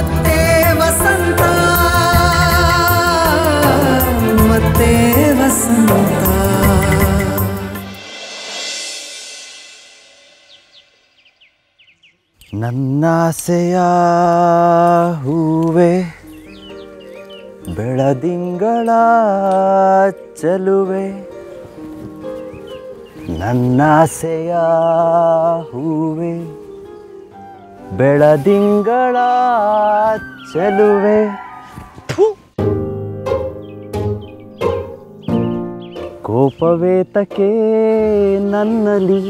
ಮತ್ತೆ ವಸಂತ ಮತ್ತೆ ವಸಂತ ನನ್ನಾಸೆಯ ಹೂವೆ ಬೆಳದಿಂಗಳ ಚೆಲುವೆ ನನ್ನಾಸೆಯ ಹೂವೆ ಬೆಳದಿಂಗಳ ಚೆಲುವೆ ಥು. ಕೋಪವೇತಕ್ಕೆ ನನ್ನಲ್ಲಿ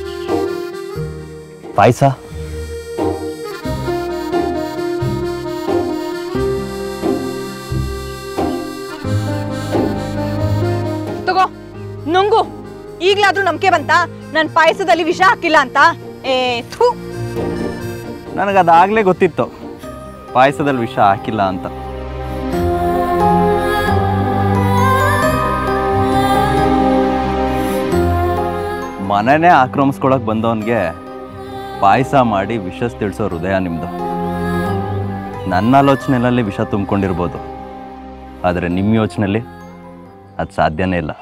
ಪಾಯಸ ತಗೋ ನುಂಗು ಈಗ್ಲಾದ್ರೂ ನಂಬಿಕೆ ಬಂತಾ ನನ್ ಪಾಯಸದಲ್ಲಿ ವಿಷ ಹಾಕಿಲ್ಲ ಅಂತ ಏ ಥೂ ನನಗದಾಗಲೇ ಗೊತ್ತಿತ್ತು ಪಾಯಸದಲ್ಲಿ ವಿಷ ಹಾಕಿಲ್ಲ ಅಂತ ಮನೆನೇ ಆಕ್ರಮಿಸ್ಕೊಳಕ್ ಬಂದವನಿಗೆ ಪಾಯಸ ಮಾಡಿ ವಿಷ ತಿಳಿಸೋ ಹೃದಯ ನಿಮ್ಮದು ನನ್ನ ಆಲೋಚನೆಯಲ್ಲಿ ವಿಷ ತುಂಬಿಕೊಂಡಿರ್ಬೋದು ಆದರೆ ನಿಮ್ಮ ಯೋಚನೆಯಲ್ಲಿ ಅದು ಸಾಧ್ಯನೇ ಇಲ್ಲ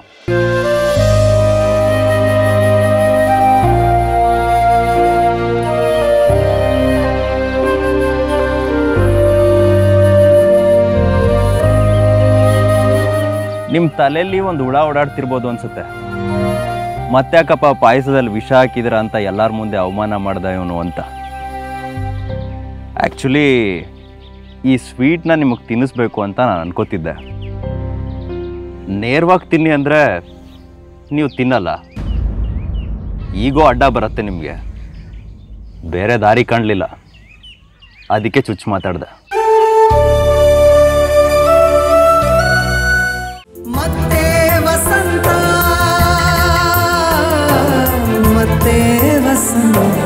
ನಿಮ್ಮ ತಲೆಯಲ್ಲಿ ಒಂದು ಹುಳ ಓಡಾಡ್ತಿರ್ಬೋದು ಅನ್ಸುತ್ತೆ ಮತ್ತ್ಯಾಕಪ್ಪ ಪಾಯಸದಲ್ಲಿ ವಿಷ ಹಾಕಿದ್ರ ಅಂತ ಎಲ್ಲರ ಮುಂದೆ ಅವಮಾನ ಮಾಡ್ದ ಇವನು ಅಂತ ಆ್ಯಕ್ಚುಲಿ ಈ ಸ್ವೀಟ್ನ ನಿಮಗೆ ತಿನ್ನಿಸ್ಬೇಕು ಅಂತ ನಾನು ಅನ್ಕೋತಿದ್ದೆ ನೇರವಾಗಿ ತಿನ್ನಿ ಅಂದರೆ ನೀವು ತಿನ್ನಲ್ಲ ಈಗೋ ಅಡ್ಡ ಬರುತ್ತೆ ನಿಮಗೆ ಬೇರೆ ದಾರಿ ಕಾಣಲಿಲ್ಲ ಅದಕ್ಕೆ ಚುಚ್ಚು ಮಾತಾಡ್ದೆ ಮತ್ತೆ ವಸಂತ ಮತ್ತೆ ವಸಂತ